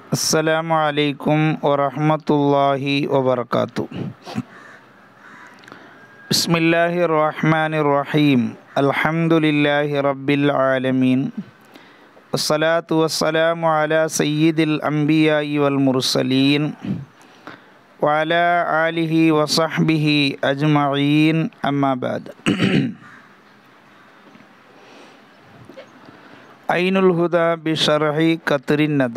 السلام عليكم ورحمة الله وبركاته بسم الله الرحمن الرحيم الحمد لله رب العالمين والصلاة والسلام على سيد الأنبياء والمرسلين وعلى آله وصحبه أجمعين أما بعد ഐനുൽ ഹുദ ബിഷർഹി ഖത്തറിന്നദ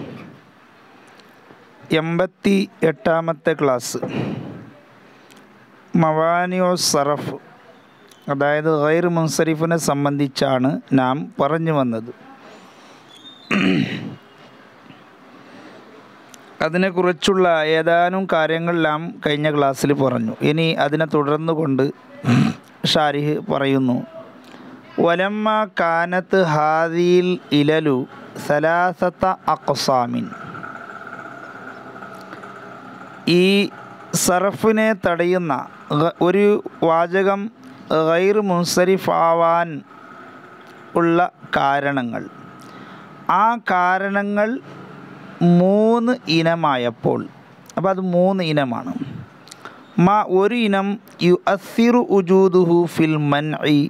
എൺപത്തി എട്ടാമത്തെ ക്ലാസ് മവാനിയോ സറഫ് അതായത് ഗൈർ മുൻസരിഫിനെ സംബന്ധിച്ചാണ് നാം പറഞ്ഞു വന്നത് അതിനെക്കുറിച്ചുള്ള ഏതാനും കാര്യങ്ങളെല്ലാം കഴിഞ്ഞ ക്ലാസ്സിൽ പറഞ്ഞു ഇനി അതിനെ തുടർന്നു കൊണ്ട് ഷാരിഹ് പറയുന്നു വലമ്മ കാനത്ത് ഹാദിയിൽ ഇലലു സലാസത്ത അക്സാമിൻ ഈ സർഫിനെ തടയുന്ന ഗ- ഒരു വാചകം ഗൈർ മുൻസരിഫാവാൻ ഉള്ള കാരണങ്ങൾ ആ കാരണങ്ങൾ മൂന്ന് ഇനമായപ്പോൾ അപ്പോൾ അത് മൂന്ന് ഇനമാണ് മ ഒരു ഇനം യു അസിറു ഉജൂദുഹു ഫിൽ മൻ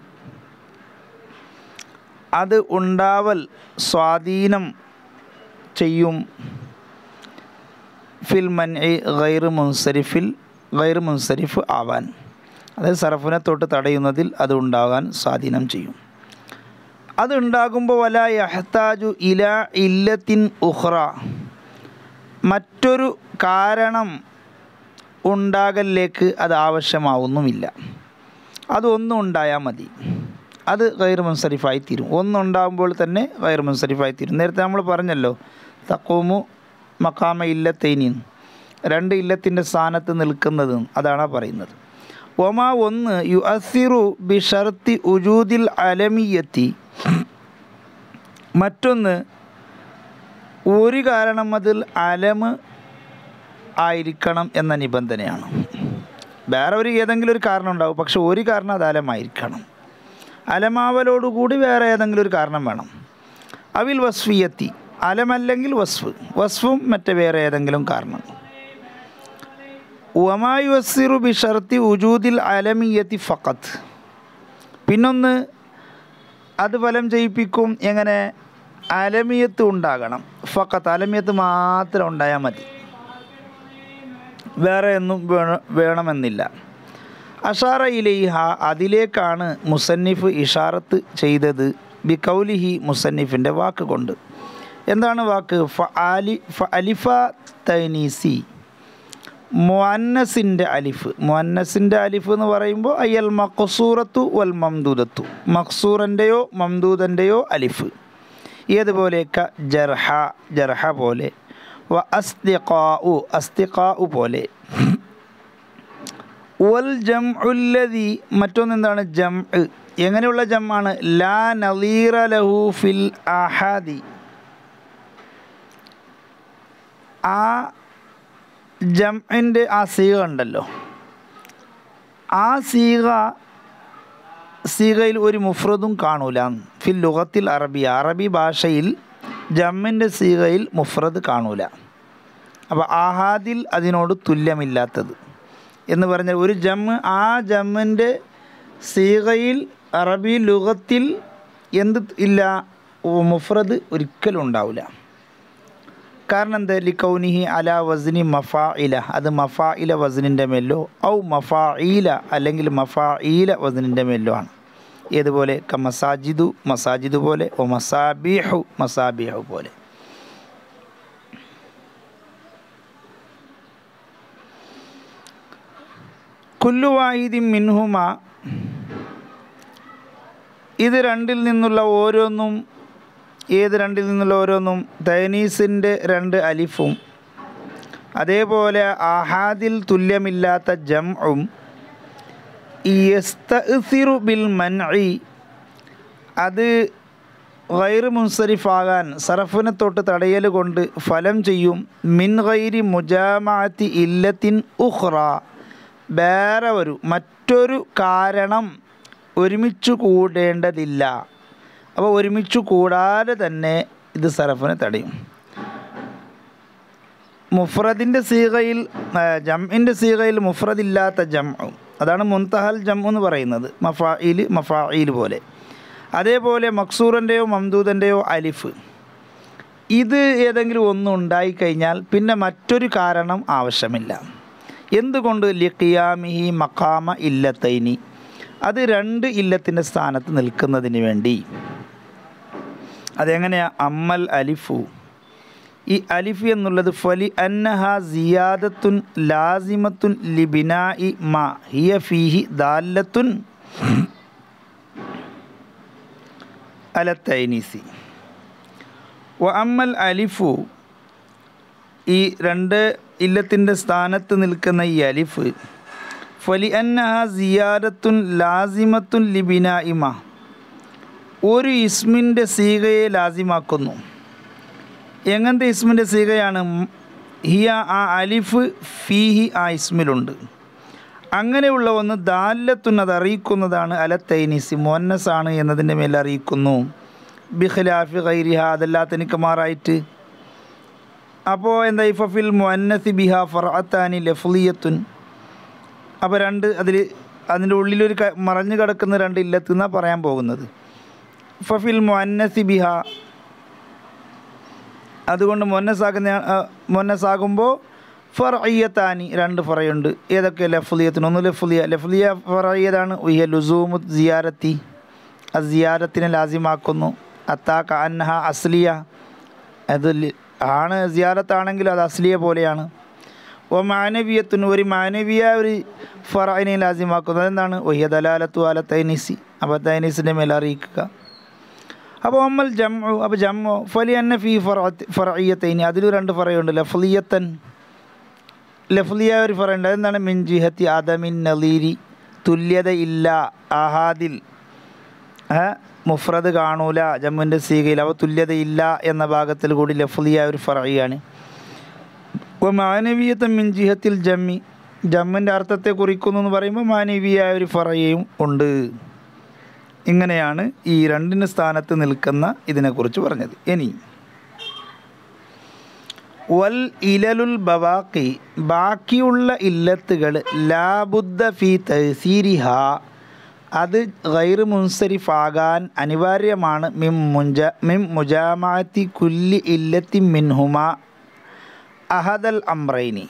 അത് ഉണ്ടാവൽ സ്വാധീനം ചെയ്യും ഫിൽ മൻ ഗൈർ മുൻസരിഫിൽ ഗൈർ മുൻസരിഫ് ആവാൻ അതായത് സർഫിനെ തൊട്ട് തടയുന്നതിൽ അത് ഉണ്ടാകാൻ സ്വാധീനം ചെയ്യും അത് ഉണ്ടാകുമ്പോൾ വല യഹ്താജു ഇല ഇല്ലത്തിൻ ഉഹ്റ മറ്റൊരു കാരണം ഉണ്ടാകലിലേക്ക് അത് ആവശ്യമാവുന്നുമില്ല അതൊന്നും ഉണ്ടായാൽ മതി അത് ഗൈർ മുൻസരിഫായി തീരും ഒന്നുണ്ടാകുമ്പോൾ തന്നെ ഗൈർ മുൻസരിഫായി തീരും നേരത്തെ നമ്മൾ പറഞ്ഞല്ലോ തക്കോമു മക്കാമ ഇല്ലത്തേനി രണ്ട് ഇല്ലത്തിൻ്റെ സ്ഥാനത്ത് നിൽക്കുന്നത് അതാണ് പറയുന്നത് ഒമ ഒന്ന് യു അസിറു ബി ഷർത്തി ഉജൂദിൽ അലമിയത്തി മറ്റൊന്ന് ഒരു കാരണം അതിൽ അലമ് ആയിരിക്കണം എന്ന നിബന്ധനയാണ് വേറെ ഒരു ഏതെങ്കിലും ഒരു കാരണം ഉണ്ടാവും പക്ഷെ ഒരു കാരണം അത് അലമായിരിക്കണം അലമാവലോടുകൂടി വേറെ ഏതെങ്കിലും ഒരു കാരണം വേണം അവിൽ വസ്ഫിയത്തി അലമല്ലെങ്കിൽ വസ്ഫ് വസ്ഫും മറ്റേ വേറെ ഏതെങ്കിലും കാരണം ഉമായു വസ്സിറു ബി ഷർത്തി ഉജൂദിൽ അലമിയത്തി ഫക്കത്ത് പിന്നൊന്ന് അത് ഫലം ചെയ്യിപ്പിക്കും എങ്ങനെ അലമിയത്ത് ഉണ്ടാകണം ഫക്കത്ത് അലമിയത്ത് മാത്രം ഉണ്ടായാൽ മതി വേറെ ഒന്നും വേണ വേണമെന്നില്ല അഷാറ ഇലൈഹ അതിലേക്കാണ് മുസന്നിഫ് ഇഷാറത്ത് ചെയ്തത് ബി കൗലിഹി മുസന്നിഫിൻ്റെ വാക്ക് കൊണ്ട് എന്താണ് വാക്ക് ഫ ആലി ഫ അലിഫ തൈനീസി മുഅന്നസിൻ്റെ അലിഫ് മുഅന്നസിൻ്റെ അലിഫ് എന്ന് പറയുമ്പോൾ അയ്യൽ മഖസൂറത്തു വൽ മംദൂദത്തു മഖ്സൂറിൻ്റെയോ മംദൂദൻ്റെയോ അലിഫ് ഏതുപോലെയൊക്കെ ജർഹ ജർഹ പോലെ വ അസ്തിഖാഉ അസ്തിഖാഉ പോലെ വൽ ജം ഉല്ലതി മറ്റൊന്നെന്താണ് ജം എങ്ങനെയുള്ള ജമ്മാണ് ലാ നലീറ ലഹു ഫിൽ ആഹാദി ആ ജംഇൻ്റെ ആ സീഗ ഉണ്ടല്ലോ ആ സീഗ സീഗയിൽ ഒരു മുഫ്രദും കാണൂല ഫിൽ ലുഗത്തിൽ അറബി അറബി ഭാഷയിൽ ജമ്മിൻ്റെ സീഗയിൽ മുഫ്രദ് കാണൂല അപ്പോൾ ആഹാദിൽ അതിനോട് തുല്യമില്ലാത്തത് എന്ന് പറഞ്ഞാൽ ഒരു ജമ്മ് ആ ജമ്മിൻ്റെ സീഗയിൽ അറബി ലുഗത്തിൽ എന്ത് ഇല്ല മുഫ്രദ് ഒരിക്കലും ഉണ്ടാവില്ല കാരണം എന്താ ലിക്കൗനിഹി അല വസ്നി മഫാ ഇല അത് മഫാ ഇല വസ്നിൻ്റെ മേലോ ഔ മഫാ ഈല അല്ലെങ്കിൽ മഫാ ഈല വസ്നിൻ്റെ മേലോ ആണ് ഏതുപോലെ ക മസാജിദു മസാജിദു പോലെ ഒ മസാബിഹു മസാബിഹു പോലെ കുല്ലു വാഹിദിൻ മിൻഹുമ ഇത് രണ്ടിൽ നിന്നുള്ള ഓരോന്നും ഏത് രണ്ടിൽ നിന്നുള്ള ഓരോന്നും തൈനീസിൻ്റെ രണ്ട് അലിഫും അതേപോലെ ആഹാദിൽ തുല്യമില്ലാത്ത ജംഉം യസ്തഇസിറു ബിൽ മൻഇ അത് ഗൈർ മുൻസരിഫാകാൻ സറഫിനെ തൊട്ട് തടയൽ കൊണ്ട് ഫലം ചെയ്യും മിൻ ഗൈരി മുജാമാത്തി ഇല്ലത്തിൻ ഉഹ്റ വേറെ ഒരു മറ്റൊരു കാരണം ഒരുമിച്ച് കൂടേണ്ടതില്ല അപ്പോൾ ഒരുമിച്ച് കൂടാതെ തന്നെ ഇത് സറഫിനെ തടയും മുഫ്രദിൻ്റെ സീകയിൽ ജംഇൻ്റെ സീകയിൽ മുഫ്രദില്ലാത്ത ജം അതാണ് മുൻതഹൽ ജം എന്ന് പറയുന്നത് മഫായിൽ മഫായിൽ പോലെ അതേപോലെ മക്സൂറിൻ്റെയോ മംദൂദൻ്റെയോ അലിഫ് ഇത് ഏതെങ്കിലും ഒന്ന് ഉണ്ടായിക്കഴിഞ്ഞാൽ പിന്നെ മറ്റൊരു കാരണം ആവശ്യമില്ല എന്തുകൊണ്ട് ലിഖിയാമിഹി മക്കാമ ഇല്ലത്തൈനി അത് രണ്ട് ഇല്ലത്തിൻ്റെ സ്ഥാനത്ത് നിൽക്കുന്നതിന് വേണ്ടി അതെങ്ങനെയാ അമ്മൽ അലിഫു ഈ അലിഫ് എന്നുള്ളത് ഫലി അന്നഹ സിയാദത്തുൻ ലാസിമത്തുൻ ലിബിനായി മ ഹിയ ഫീഹി ദാല്ലത്തുൻ അലത്തൈനീസി വ അമ്മൽ അലിഫു ഈ രണ്ട് ഇല്ലത്തിൻ്റെ സ്ഥാനത്ത് നിൽക്കുന്ന ഈ അലിഫ് ഫലി അന്നഹ സിയാദത്തുൻ ലാസിമത്തുൻ ലിബിനായി മ ഒരു ഇസ്മിൻ്റെ സീകയെ ലാസിമാക്കുന്നു എങ്ങനത്തെ ഇസ്മിൻ്റെ സീകയാണ് ഹിയ ആ അലിഫ് ഫീഹി ആ ഇസ്മിലുണ്ട് അങ്ങനെയുള്ള ഒന്ന് ദാല്ലത്തുൻ അത് അറിയിക്കുന്നതാണ് അല തൈനിസി മോന്നസ് ആണ് എന്നതിൻ്റെ മേൽ അറിയിക്കുന്നു ബിഖലാഫി ഖൈരിഹ അതല്ലാത്തനിക്ക് മാറായിട്ട് അപ്പോൾ എന്താ ഇഫഫിൽ മുന്നസി ബിഹ ഫറാത്താനി ലഫ്ലിയത്തുൻ അപ്പോൾ രണ്ട് അതിൽ അതിൻ്റെ ഉള്ളിലൊരു ക- മറഞ്ഞു കിടക്കുന്ന രണ്ട് ഇല്ലത്തെന്നാണ് പറയാൻ പോകുന്നത് ഫഫിൽ മുന്നസി ബിഹ അതുകൊണ്ട് മൊന്നസാകുന്ന മൊന്നസാകുമ്പോൾ ഫറയ്യത്താനി രണ്ട് ഫറയുണ്ട് ഏതൊക്കെ ലഫ്ലിയത്തിന് ഒന്ന് ലഫ്ലിയ ലഫ്ലിയ ഫറയ്യതാണ് ഉയ്യ ലുസൂമു സിയാരത്തി ആ സിയാരത്തിനെ ലാസിമാക്കുന്നു അത്താക്ക അന്നഹ അസ്ലിയ അത് ലി- ആണ് സിയാരത്താണെങ്കിൽ അത് അസ്ലിയ പോലെയാണ് ഓ മാനവീയത്തിന് ഒരു മാനവീയ ഒരു ഫറയിനെ ലാസിമാക്കുന്നു അതെന്താണ് ഒയ്യ ദലാലത്തു അല തൈനിസി അപ്പോൾ തൈനിസിൻ്റെ മേൽ അറിയിക്കുക അപ്പോൾ അമ്മൽ ജമ്മു അപ്പോൾ ജമ്മു ഫലി അന്ന ഫി ഫറയ്യത്തൈനി അതിൽ രണ്ട് ഫറയുണ്ട് ലഫ്ലിയത്തൻ ലഫ്ലിയ ഒരു ഫറയുണ്ട് അതെന്താണ് മിൻ ജിഹത്തി അദമിൻ നലീരി തുല്യത ഇല്ല ആഹാദിൽ ഏ, മുഫ്രദ് കാണൂല ജമ്മുവിൻ്റെ സീകയിൽ അവ തുല്യതയില്ല എന്ന ഭാഗത്തിൽ കൂടി ലഫ്ലിയ ഒരു ഫറയാണ് അപ്പോൾ മാനവീയത്തെ മിൻ ജിഹത്തിൽ ജമ്മി ജമ്മിൻ്റെ അർത്ഥത്തെ കുറിക്കുന്നു എന്ന് പറയുമ്പോൾ മാനവീയായ ഒരു ഫറയും ഉണ്ട് ഇങ്ങനെയാണ് ഈ രണ്ടിന് സ്ഥാനത്ത് നിൽക്കുന്ന ഇതിനെക്കുറിച്ച് പറഞ്ഞത് ഇനി വൽ ഇലലുൽ ബവാക്കി ബാക്കിയുള്ള ഇല്ലത്തുകൾ ലാബുദ്ദ ഫി തഹസീരിഹ അത് ഗൈർ മുൻസരിഫാകാൻ അനിവാര്യമാണ് മിം മുഞ്ച മിം മുജാമാത്തി കുല്ലി ഇല്ലത്തി മിൻഹുമ അഹദൽ അംറൈനി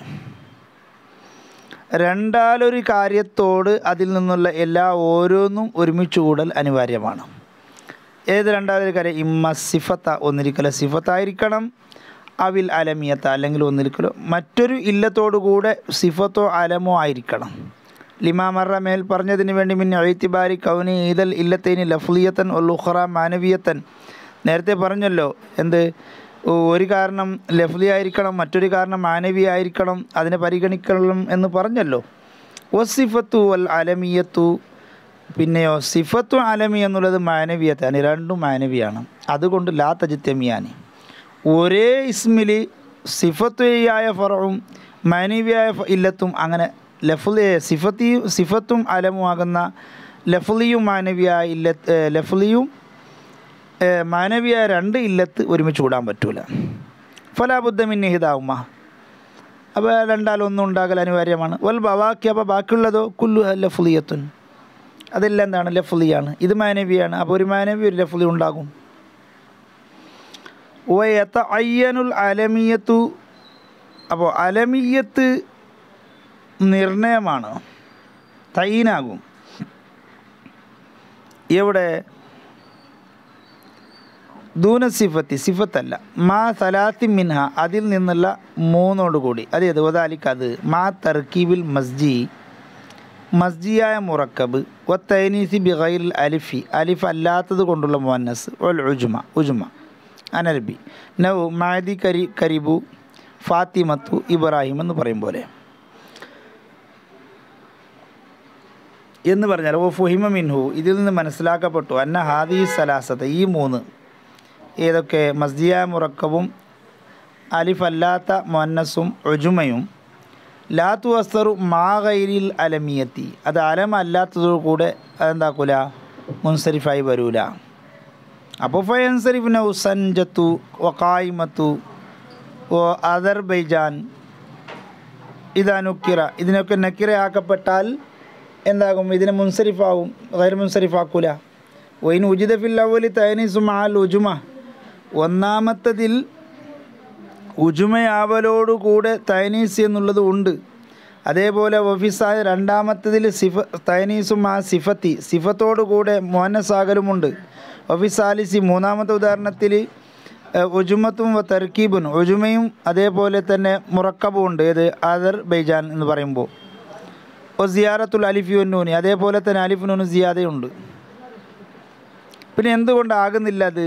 രണ്ടാലൊരു കാര്യത്തോട് അതിൽ നിന്നുള്ള എല്ലാ ഓരോന്നും ഒരുമിച്ച് കൂടൽ അനിവാര്യമാണ് ഏത് രണ്ടാലൊരു കാര്യം ഇമ്മ സിഫത്ത ഒന്നിരിക്കല സിഫത്തായിരിക്കണം അവിൽ അലമിയത്ത അല്ലെങ്കിൽ ഒന്നിരിക്കലോ മറ്റൊരു ഇല്ലത്തോടു കൂടെ സിഫത്തോ അലമോ ആയിരിക്കണം ലിമാമറ മേൽ പറഞ്ഞതിന് വേണ്ടി മിൻ എഴുത്തിബാരി കൗനി ഈദൽ ഇല്ലത്തേനി ലഫ്ലിയത്തൻ ഒല്ലുഖറ മാനവീയത്തൻ നേരത്തെ പറഞ്ഞല്ലോ എന്ത് ഒരു കാരണം ലഫ്ലി ആയിരിക്കണം മറ്റൊരു കാരണം മാനവി ആയിരിക്കണം അതിനെ പരിഗണിക്കണം എന്ന് പറഞ്ഞല്ലോ വസിഫത്തു വൽ അലമിയത്തു പിന്നെയോ സിഫത്തു അലമി എന്നുള്ളത് മാനവീയത്താണ് രണ്ടും മാനവിയാണ് അതുകൊണ്ട് ലാ തജിത്തമിയാനി ഒരേ ഇസ്മിൽ സിഫത്തുയായ ഫറവും മാനവിയായ ഫ- ഇല്ലത്തും അങ്ങനെ ലഫ്ലി സിഫത്തി സിഫത്തും അലമുമാകുന്ന ലഫ്ലിയും മാനവിയായ ഇല്ല ലഫ്ലിയും ഏഹ് മാനവിയായ രണ്ട് ഇല്ലത്ത് ഒരുമിച്ച് കൂടാൻ പറ്റൂല ഫലാബുദ്ധമിൻ ഹിതാവുമ്മ അപ്പോൾ രണ്ടാലൊന്നും ഉണ്ടാകൽ അനിവാര്യമാണ് വൽ ബവാക്കി അപ്പോൾ ബാക്കിയുള്ളതോ കുല്ലു ലഫ്ലിയത്തുൻ അതെല്ലാം എന്താണ് ലഫ്ലിയാണ് ഇത് മാനവിയാണ് അപ്പോൾ ഒരു മാനവി ഒരു ലഫ്ലി ഉണ്ടാകും വയത്ത അയ്യനുൽ അലമിയത്തു അപ്പോൾ അലമിയത്ത് നിർണയമാണ് തൈനാകും എവിടെ ദൂന സിഫത്തി സിഫത്തല്ല മാ സലാത്തി മിൻഹ അതിൽ നിന്നുള്ള മൂന്നോട് കൂടി അത് എതുവതാലിക്ക് അത് മാ തർക്കീബിൽ മസ്ജി മസ്ജിയായ മുറക്കബ് വ തൈനീസി ബിഗൈൽ അലിഫി അലിഫ് അല്ലാത്തത് കൊണ്ടുള്ള മുന്നസ് ഒൽ ഉജുമ ഉജുമ അനർബി നൗ മാദി കരി കരിബു ഫാത്തിമത്തു ഇബ്രാഹിം എന്ന് പറയും പോലെ എന്ന് പറഞ്ഞാൽ ഓ ഫുഹിമ മിൻഹു ഇതിൽ നിന്ന് മനസ്സിലാക്കപ്പെട്ടു അന്ന ഹാദി സലാസത്ത് ഈ മൂന്ന് ഏതൊക്കെ മസ്ജിയ മുറക്കവും അലിഫ് അല്ലാത്ത മൊന്നസും ഒജുമയും ലാത്തു വസ്തറു മാ ഗൈരിൽ അലമിയത്തി അത് അലം അല്ലാത്തതോടു കൂടെ അതെന്താക്കൂല മുൻസരിഫായി വരൂല അപ്പോൾ ഫയൻസരിഫ് നൗ സൻജത്തു വക്കായ്മത്തു ഓ അദർബൈജാൻ ഇതാ നുക്കിറ ഇതിനൊക്കെ നക്കിറയാക്കപ്പെട്ടാൽ എന്താകും ഇതിനെ മുൻസരിഫാവും ഗൈർ മുൻസരിഫാക്കൂല വൈൻ ഉജിത ഫിൽ അവലി തൈനീസു മാൽ ഉജുമ ഒന്നാമത്തതിൽ ഉജുമയാവലോടുകൂടെ തൈനീസ് എന്നുള്ളത് ഉണ്ട് അതേപോലെ വഫിസായ രണ്ടാമത്തതിൽ സിഫ തൈനീസും ആ സിഫത്തി സിഫത്തോടുകൂടെ മോഹനസാഗലുമുണ്ട് വഫിസാലിസി മൂന്നാമത്തെ ഉദാഹരണത്തിൽ ഉജുമത്തും വ തർക്കീബും ഉജുമയും അതേപോലെ തന്നെ മുറക്കബും ഉണ്ട് ഏത് ആദർ ബൈജാൻ എന്ന് പറയുമ്പോൾ ഒ സിയാറത്തുൽ അലിഫി നൂനി അതേപോലെ തന്നെ അലിഫ് നൂന് സിയാദയുണ്ട് പിന്നെ എന്തുകൊണ്ടാകുന്നില്ല അത്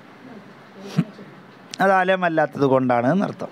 അത് അലമല്ലാത്തത് കൊണ്ടാണ് എന്നർത്ഥം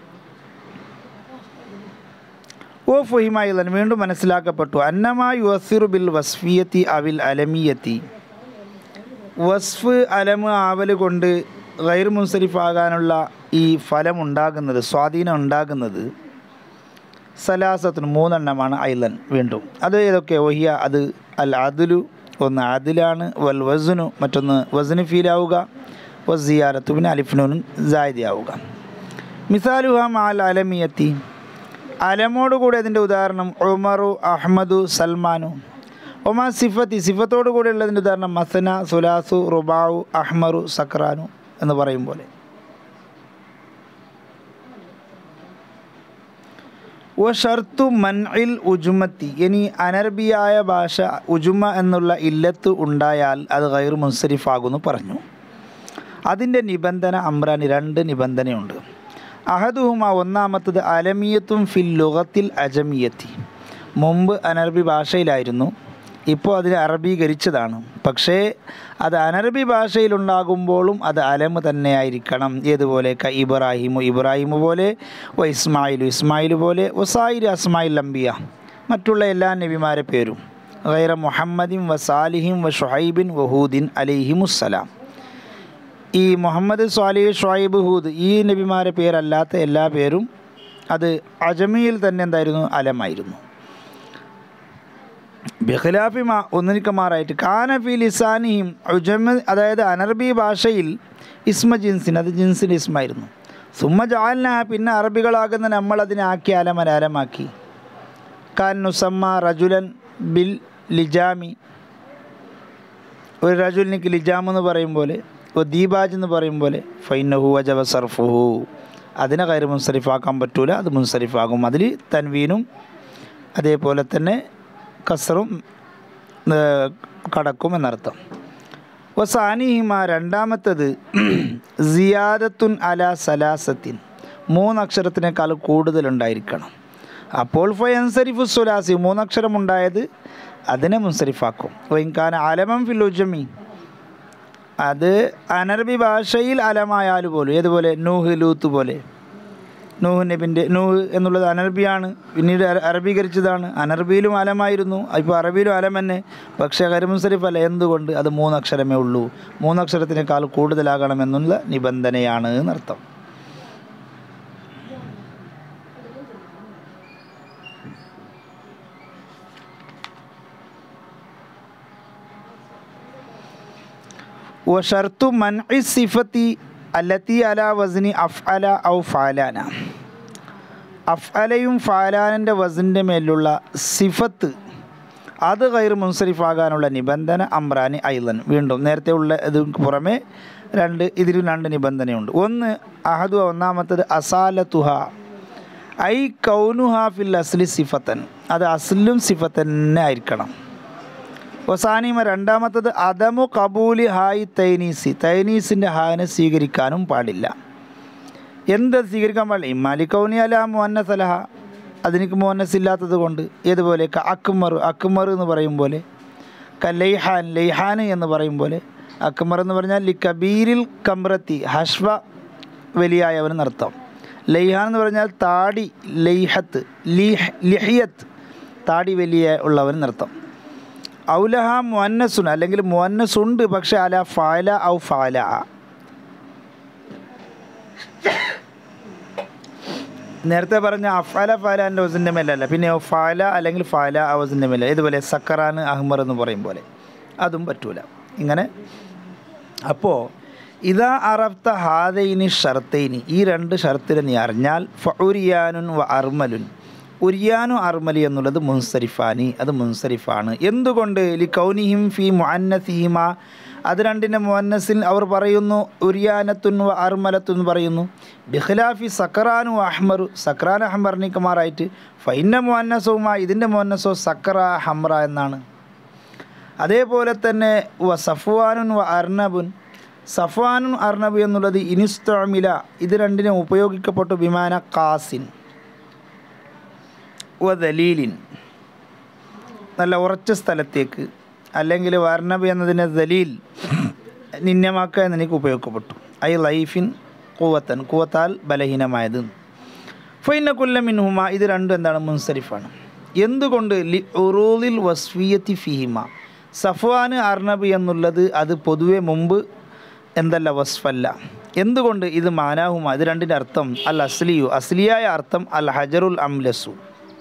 ഓ ഫുഹിമായിലൻ വീണ്ടും മനസ്സിലാക്കപ്പെട്ടു അന്നമാ യുവസിറു ബിൽ വസ്ഫിയത്തി അവിൽ അലമിയത്തി വസ്ഫ് അലമ് ആവൽ കൊണ്ട് ഗൈർ മുൻസരിഫാകാനുള്ള ഈ ഫലം ഉണ്ടാകുന്നത് സ്വാധീനം ഉണ്ടാകുന്നത് സലാസത്തിന് മൂന്നെണ്ണമാണ് ഐലൻ വീണ്ടും അത് ഏതൊക്കെ ഒഹിയ അത് അൽ അദുലു ഒന്ന് അതിലാണ് വൽ വസുനു മറ്റൊന്ന് വസുന് ഫീലാവുക വസിയാരത്തു പിന്നെ അലിഫ്നൂനും ജായതിയാവുക മിസാലുഹ മാൽ അലമിയത്തി അലമോട് കൂടി അതിൻ്റെ ഉദാഹരണം ഉമറു അഹമ്മദു സൽമാനു ഒമാ സിഫത്തി സിഫത്തോടു കൂടി ഉള്ളതിൻ്റെ ഉദാഹരണം മസന സുലാസു റുബാവു അഹ്മറു സക്രാനു എന്ന് പറയും പോലെ വ ഷർത്തു മൻഇൽ ഉജുമത്തി ഇനി അനർബിയായ ഭാഷ ഉജുമ എന്നുള്ള ഇല്ലത്ത് ഉണ്ടായാൽ അത് ഗൈർ മുൻസരിഫാകുന്നു പറഞ്ഞു അതിൻ്റെ നിബന്ധന അമ്രാനി രണ്ട് നിബന്ധനയുണ്ട് അഹദുഹുമ ഒന്നാമത്തത് അലമിയത്തും ഫിൽ ലുഗത്തിൽ അജമിയത്തി മുമ്പ് അനർബി ഭാഷയിലായിരുന്നു ഇപ്പോൾ അതിനെ അറബീകരിച്ചതാണ് പക്ഷേ അത് അനർബി ഭാഷയിലുണ്ടാകുമ്പോഴും അത് അലമ് തന്നെയായിരിക്കണം ഏതുപോലെ ക ഇബ്രാഹിമു ഇബ്രാഹിമു പോലെ വ ഇസ്മായിലു ഇസ്മായിലു പോലെ വസായിര് അസ്മായിൽ അംബിയ മറ്റുള്ള എല്ലാ നബിമാരെ പേരും ഗൈറ മുഹമ്മദിൻ വ സാലിഹിം വ ഷുഹൈബിൻ വഹൂദിൻ അലിഹിമുസ്സലാം ഈ മുഹമ്മദ് സ്വാലിഹ് ഷുഹൈബ് ഹൂദ് ഈ നബിമാരെ പേരല്ലാത്ത എല്ലാ പേരും അത് അജമിയിൽ തന്നെ എന്തായിരുന്നു അലമായിരുന്നു ബിഖലാഫിമ ഒന്നിനിക്കമാറായിട്ട് കാനഫി ലിസാനിഹിം ഉജമ അതായത് അനർബി ഭാഷയിൽ ഇസ്മ ജിൻസിന് അത് ജിൻസിൻ്റെ ഇസ്മായിരുന്നു സുമ്മ ജാലിന പിന്നെ അറബികളാകുന്ന നമ്മൾ അതിനെ ആക്കി അലമലാലമാക്കി കാൻ നുസമ്മ റജുലൻ ബിൽ ലിജാമി ഒരു റജുലിനിക്ക് ലിജാം എന്ന് പറയും പോലെ ഒരു ദീപാജ് എന്ന് പറയും പോലെ ഫൈനഹു അജവ സർഫുഹു അതിനെ കയറി മുൻസരിഫാക്കാൻ പറ്റൂല അത് മുൻസരിഫാകും അതിൽ തൻവീനും അതേപോലെ തന്നെ കസറും കടക്കും എന്നർത്ഥം വസാനിഹിമ രണ്ടാമത്തത് സിയാദത്തുൻ അല സലാസത്തിൻ മൂന്നക്ഷരത്തിനേക്കാൾ കൂടുതലുണ്ടായിരിക്കണം അപ്പോൾ ഫയൻസരിഫു സുലാസി മൂന്നക്ഷരം ഉണ്ടായത് അതിനെ മുൻസരിഫാക്കും വൈകാന അലമം ഫിലുജമി അത് അനർബി ഭാഷയിൽ അലമായാൽ പോലും ഏതുപോലെ നൂഹ് ലൂത്ത് പോലെ നൂഹ് നബിൻ്റെ നൂഹ് എന്നുള്ളത് അനർബിയാണ് പിന്നീട് അറബീകരിച്ചതാണ് അനർബിയിലും അലമായിരുന്നു ഇപ്പോൾ അറബിയിലും അലം തന്നെ പക്ഷേ കരിമുസരിഫ് അല്ല എന്തുകൊണ്ട് അത് മൂന്നക്ഷരമേ ഉള്ളൂ മൂന്നക്ഷരത്തിനേക്കാൾ കൂടുതലാകണമെന്നുള്ള നിബന്ധനയാണ് എന്നർത്ഥം وشرط منع الصفة التي على وزن أفعل أو فعلان അഫ്അലയും ഫാലാനിൻ്റെ വസിൻ്റെ മേലുള്ള സിഫത്ത് അത് കയറി മുൻസരിഫാകാനുള്ള നിബന്ധന അമ്രാനി ഐലൻ വീണ്ടും നേരത്തെ ഉള്ള ഇത് പുറമെ രണ്ട് ഇതിലും രണ്ട് നിബന്ധനയുണ്ട് ഒന്ന് അഹദു ഒന്നാമത്തത് അസാലത്തുഹ ഐ കൗനുഹ ഫിൽ അസ്ലി സിഫത്തൻ അത് അസ്ലും സിഫത്തന്നെ ആയിരിക്കണം ഒസാനിമ രണ്ടാമത്തത് അദമു കബൂലി ഹായ് തൈനീസി തൈനീസിൻ്റെ ഹാനെ സ്വീകരിക്കാനും പാടില്ല എന്ത് സ്വീകരിക്കാൻ പാടില്ല ഇമ്മാലി കൗനി അല മുഹന്ന സലഹ അതിനിക്ക് മുഹന്നസ് ഇല്ലാത്തത് കൊണ്ട് ഏതുപോലെ ക അക്മർ അക്മർ എന്ന് പറയും പോലെ ക ലൈഹാൻ ലൈഹാൻ എന്ന് പറയും പോലെ അക്മർ എന്ന് പറഞ്ഞാൽ ലി കബീരിൽ കമ്രത്തി ഹഷ്വ വലിയായവൻ നർത്തം ലൈഹാൻ എന്ന് പറഞ്ഞാൽ താടി ലൈഹത്ത് ലിഹ് ലിഹിയത്ത് താടി വലിയ ഉള്ളവൻ നർത്തം ഔലഹ മുന്നസുൻ അല്ലെങ്കിൽ മുന്നസുണ്ട് പക്ഷെ അല ഫാല ഔ ഫാല നേരത്തെ പറഞ്ഞ അഫാല ഫാലാൻ്റെ വസിൻ്റെ മേലല്ല പിന്നെ ഫാല അല്ലെങ്കിൽ ഫാല അവസിൻ്റെ മേല ഇതുപോലെ സക്കറാൻ അഹ്മർ എന്ന് പറയും പോലെ അതും പറ്റൂല ഇങ്ങനെ അപ്പോൾ ഇതാ അറഫ്ത ഹാദൈനി ഷർത്തൈനി ഈ രണ്ട് ഷർത്തിനെ നീ അറിഞ്ഞാൽ ഫൗരിയാനുൻ വ അർമലുൻ ഉരിയാനു അർമലി എന്നുള്ളത് മുൻസരിഫാനി അത് മുൻസരിഫാണ് എന്തുകൊണ്ട് ലി കൗനിഹിം ഫി മുഅന്നസിഹിമ അത് രണ്ടിൻ്റെ മുഅന്നസിൽ അവർ പറയുന്നു ഉരിയാനത്തുൻ വ അർമലത്തുൻ എന്ന് പറയുന്നു ബിഖിലാഫി സക്കറാനു അഹ്മറു സക്രാൻ അഹ്മറിനിക്കുമാറായിട്ട് ഫൈന മുഅന്നസുമ ഇതിൻ്റെ മുഅന്നസോ സക്കറ ഹംറ എന്നാണ് അതേപോലെ തന്നെ വ സഫ്വാനുൻ വ അർണബുൻ സഫ്വാനുൻ അർണബ് എന്നുള്ളത് ഇനിസ്തമില ഇത് രണ്ടിനും ഉപയോഗിക്കപ്പെട്ടു വിമാന കാസിൻ വ ദലീലിൻ നല്ല ഉറച്ച സ്ഥലത്തേക്ക് അല്ലെങ്കിൽ വർണബ് എന്നതിനെ ദലീൽ നിന്യമാക്കുക എന്നെനിക്ക് ഉപയോഗപ്പെട്ടു ഐ ലൈഫിൻ കൂവത്തൻ കൂവത്താൽ ബലഹീനമായത് ഫൈന കുല്ലമിൻഹുമ ഇത് രണ്ടും എന്താണ് മുൻസരിഫാണ് എന്തുകൊണ്ട് ലി ഉറൂലിൽ വസ്ഫിയത്തി ഫിഹിമ സഫ്വാന് അർണബ് എന്നുള്ളത് അത് പൊതുവെ മുമ്പ് എന്തല്ല വസ്ഫല്ല എന്തുകൊണ്ട് ഇത് മാനാഹുമ ഇത് രണ്ടിൻ്റെ അർത്ഥം അൽ അസ്ലിയു അസ്ലിയായ അർത്ഥം അൽ ഹജറുൽ അംലസു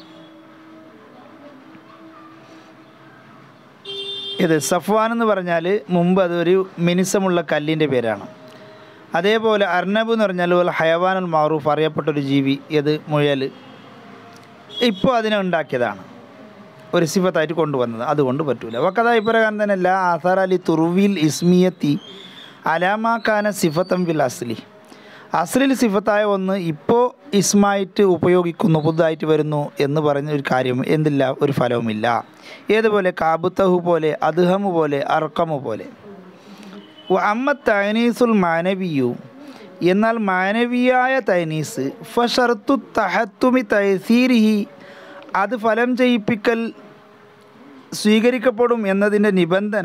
ഇത് സഫ്വാൻ എന്ന് പറഞ്ഞാൽ മുമ്പ് അതൊരു മിനിസമുള്ള കല്ലിൻ്റെ പേരാണ് അതേപോലെ അർണബ് എന്ന് പറഞ്ഞാൽ ഒരു ഹയവാനുൽ മാറൂഫ് അറിയപ്പെട്ടൊരു ജീവി ഇത് മുയൽ ഇപ്പോൾ അതിനെ ഉണ്ടാക്കിയതാണ് ഒരു സിഫത്തായിട്ട് കൊണ്ടുവന്നത് അതുകൊണ്ട് പറ്റൂല വക്കഥ ഇപ്രകാരം തന്നെ ലാ ആസാർ അലി തുറുവിൽ ഇസ്മിയത്തി അലാമാക്കാന സിഫത്തം വിൽ അസ്ലി അസ്ലിൽ സിഫത്തായ ഒന്ന് ഇപ്പോൾ ഇസ്മായിട്ട് ഉപയോഗിക്കുന്നു പുതുതായിട്ട് വരുന്നു എന്ന് പറഞ്ഞ ഒരു കാര്യം എന്തില്ല ഒരു ഫലവുമില്ല ഏതുപോലെ കാബുത്തഹു പോലെ അദ്ഹമു പോലെ അർക്കമു പോലെ അമ്മ തൈനീസുൽ മാനവിയു എന്നാൽ മാനവിയായ തൈനീസ് ഫഷർത്തു തഹത്തുമി തൈസീരിഹി അത് ഫലം ചെയ്യിപ്പിക്കൽ സ്വീകരിക്കപ്പെടും എന്നതിൻ്റെ നിബന്ധന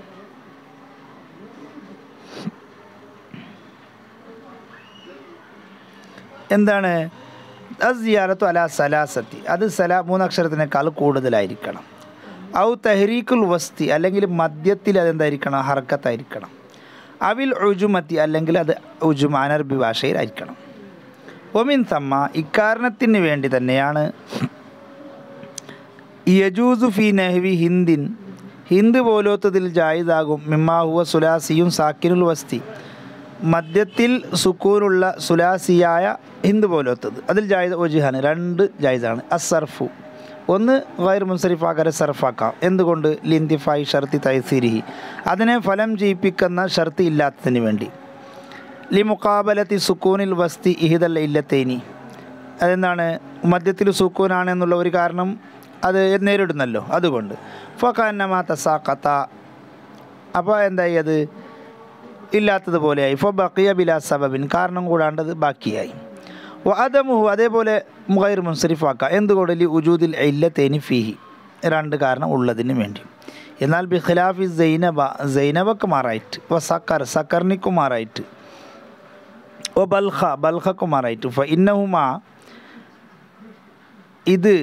എന്താണ് അസിയാറത്തു അല സലാസത്തി അത് സല മൂന്നക്ഷരത്തിനേക്കാൾ കൂടുതലായിരിക്കണം ഔ തഹരീക്കുൽ വസ്തി അല്ലെങ്കിൽ മദ്യത്തിൽ അതെന്തായിരിക്കണം ഹർക്കത്തായിരിക്കണം അവിൽ ഉജുമത്തി അല്ലെങ്കിൽ അത് ഉജും അനർബി ഭാഷയിലായിരിക്കണം ഒമിൻ തമ്മ ഇക്കാരണത്തിന് വേണ്ടി തന്നെയാണ് യജൂസു ഫി നെഹ്വി ഹിന്ദിൻ ഹിന്ദ് പോലോത്തതിൽ ജായിദാകും മിമ്മാഹുവ സുലാസിയും സാക്കിനുൽ വസ്തി മദ്യത്തിൽ സുക്കൂനുള്ള സുലാസിയായ ഹിന്ദ് പോലോത്തത് അതിൽ ജായിദ് ഒജിഹാണ് രണ്ട് ജായിദാണ് അസർഫു ഒന്ന് ഗൈർ മുൻസരിഫാക്കരെ സർഫാക്കാം എന്തുകൊണ്ട് ലിന്തിഫായി ഷർത്തി തൈസീരിഹി അതിനെ ഫലം ചെയ്യിപ്പിക്കുന്ന ഷർത്തി ഇല്ലാത്തതിന് വേണ്ടി ലി മുക്കാബലത്തി സുക്കൂനിൽ വസ്തി ഇഹിദല്ല ഇല്ലത്തേനി അതെന്താണ് മദ്യത്തിൽ സുക്കൂനാണെന്നുള്ള ഒരു കാരണം അത് നേരിടുന്നല്ലോ അതുകൊണ്ട് ഫക്കാന്നമാ തസാഖത്ത അപ്പോൾ എന്തായി അത് ഇല്ലാത്തതുപോലെയായി ഫോ ബക്കിയ ബിലാ സബബിൻ കാരണം കൂടാണ്ടത് ബാക്കിയായി വഅദമുഹു അതേപോലെ മുഖൈർ മുൻസരിഫാക്ക എന്തുകൊണ്ട് ലി ഉജൂദിൽ ഇല്ലത്തേനി ഫീഹി രണ്ട് കാരണം ഉള്ളതിന് വേണ്ടി എന്നാൽ ബി ഖിലാഫി സൈനബ സൈനബക്ക് മാറായിട്ട് വ സക്കർ സക്കർണിക്കു മാറായിട്ട് ഒ ബൽഖ ബൽഖക്കു മാറായിട്ട് ഫ ഇന്നഹുമാ ഇത്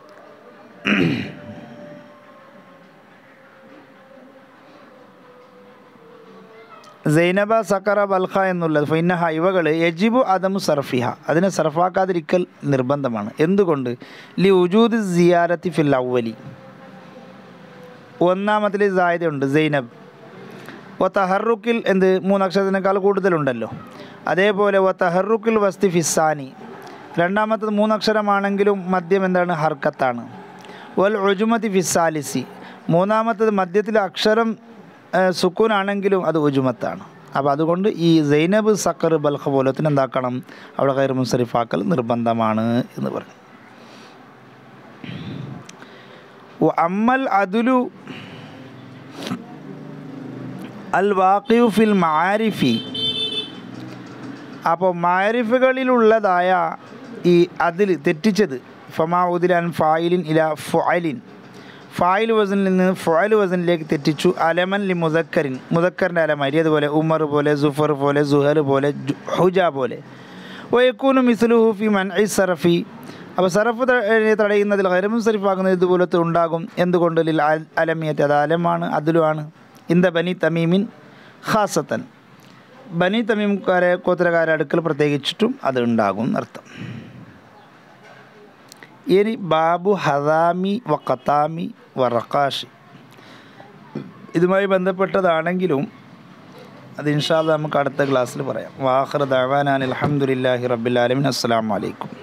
സൈനബ സക്കറ ബൽഖ എന്നുള്ളത് ഫൈനഹ ഇവകൾ യജിബു അദമു സർഫിഹ അതിനെ സർഫാക്കാതിരിക്കൽ നിർബന്ധമാണ് എന്തുകൊണ്ട് ലി ഉജൂദ് സിയാരത്തി ഫിൽ അവലി ഒന്നാമത്തിൽ സാധ്യതയുണ്ട് സൈനബ് ഒ തഹറുക്കിൽ എന്ത് മൂന്നക്ഷരത്തിനേക്കാൾ കൂടുതലുണ്ടല്ലോ അതേപോലെ ഒ തഹറുക്കിൽ വസ്തി ഫിസാനി രണ്ടാമത്തത് മൂന്നക്ഷരമാണെങ്കിലും മദ്യം എന്താണ് ഹർക്കത്താണ് വൽ ഒജുമതി ഫിസാലിസി മൂന്നാമത്തത് മദ്യത്തിലെ അക്ഷരം സുക്കൂനാണെങ്കിലും അത് ഉജുമത്താണ് അപ്പോൾ അതുകൊണ്ട് ഈ സൈനബ് സക്കർ ബൽഖ പോലത്തിന് എന്താക്കണം അവിടെ കയറി മുൻസരിഫാക്കൽ നിർബന്ധമാണ് എന്ന് പറഞ്ഞു അമ്മൽ അതുലു അൽ വാഖിയു ഫിൽ മാരിഫി അപ്പോൾ മാരിഫുകളിലുള്ളതായ ഈ അതിൽ തെറ്റിച്ചത് ഫമാ ഉദിലാൻ ഫായിലിൻ ഇല ഫുഅലിൻ ഫായിൽ വസനിൽ നിന്ന് ഫുഅൽ വസനിലേക്ക് തെറ്റിച്ചു അലമൻ ലി മുദക്കറിൻ മുദക്കറിൻ്റെ അലമാരി അതുപോലെ ഉമർ പോലെ സുഫർ പോലെ സുഹൽ പോലെ ഹുജ പോലെ വയക്കൂനു മിസ്ലുഹു ഫി മൻ ഐ സറഫി അപ്പോൾ സറഫ് തടയുന്നതിൽ ഹൈറമുസരിഫാകുന്നത് ഇതുപോലത്തെ ഉണ്ടാകും എന്തുകൊണ്ട് ലിൽ അലമിയത്ത് അത് അലമാണ് അതിലുമാണ് ഇന്ത ബനി തമീമിൻ ഖാസത്തൻ ബനി തമീംകാരെ കോത്തരക്കാരെ അടുക്കൽ പ്രത്യേകിച്ചിട്ടും അത് ഉണ്ടാകും എന്നർത്ഥം ഇനി ബാബു ഹദാമി വ ഖത്താമി വ റക്കാഷി ഇതുമായി ബന്ധപ്പെട്ടതാണെങ്കിലും അത് ഇൻഷാല്ല നമുക്ക് അടുത്ത ക്ലാസ്സിൽ പറയാം വാഹർ ദവാനാൻ അലഹമുല്ലാഹി റബ്ബിലാലമിൻ അസ്സാം വലൈക്കും